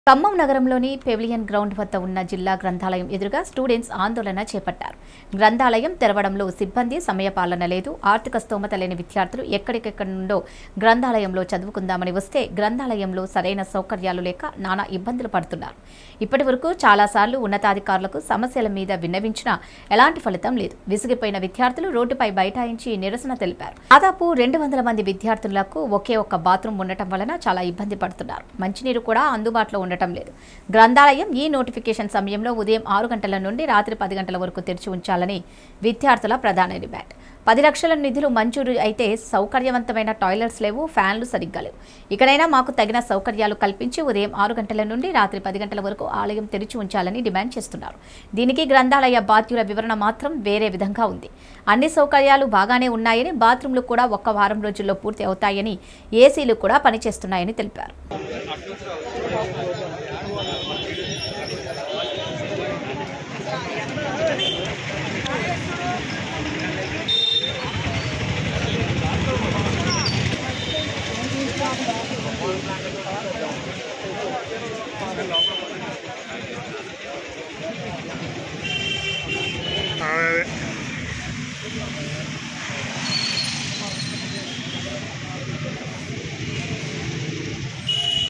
ఖమ్మం నగరంలోని pavilion ground వద్ద ఉన్న జిల్లా గ్రంథాలయం ఎదురుగా స్టూడెంట్స్ ఆందోళన చేపట్టారు గ్రంథాలయం తెరవడంలో సిబ్బంది సమయపాలన లేదు ఆర్థిక స్తోమత లేని విద్యార్థులు ఎక్కడికెక్కడి నుండో గ్రంథాలయంలో చదువుకుందామని వస్తే గ్రంథాలయంలో సరైన సౌకర్యాలు లేక నానా ఇబ్బందులు పడుతున్నారు ఇప్పటి వరకు చాలాసార్లు ఉన్నతాధికారులకు సమస్యల మీద విన్నవించినా ఎలాంటి ఫలితం లేదు విసిగిపోయిన విద్యార్థులు రోడ్డుపై బైఠాయించి నిరసన తెలిపారు దాదాపు రెండు వందల మంది విద్యార్థులకు ఒకే ఒక్క బాత్రూమ్ ఉండటం వలన చాలా ఇబ్బంది పడుతున్నారు మంచినీరు కూడా అందుబాటులో ఉండటం లేదు గ్రంథాలయం ఈ నోటిఫికేషన్ సమయంలో ఉదయం ఆరు గంటల నుండి రాత్రి పది గంటల వరకు తెరిచి ఉంచాలని విద్యార్థుల ప్రధాన డిమాండ్ పది లక్షల నిధులు మంజూరు అయితే సౌకర్యవంతమైన టాయిలెట్స్ లేవు ఫ్యాన్లు సరిగ్గా లేవు ఇకనైనా మాకు తగిన సౌకర్యాలు కల్పించి ఉదయం ఆరు గంటల నుండి రాత్రి పది గంటల వరకు ఆలయం తెరిచి ఉంచాలని డిమాండ్ చేస్తున్నారు దీనికి గ్రంథాలయ బాధ్యుల వివరణ మాత్రం వేరే విధంగా ఉంది అన్ని సౌకర్యాలు బాగానే ఉన్నాయని బాత్రూంలు కూడా ఒక్క వారం రోజుల్లో పూర్తి అవుతాయని ఏసీలు కూడా పనిచేస్తున్నాయని తెలిపారు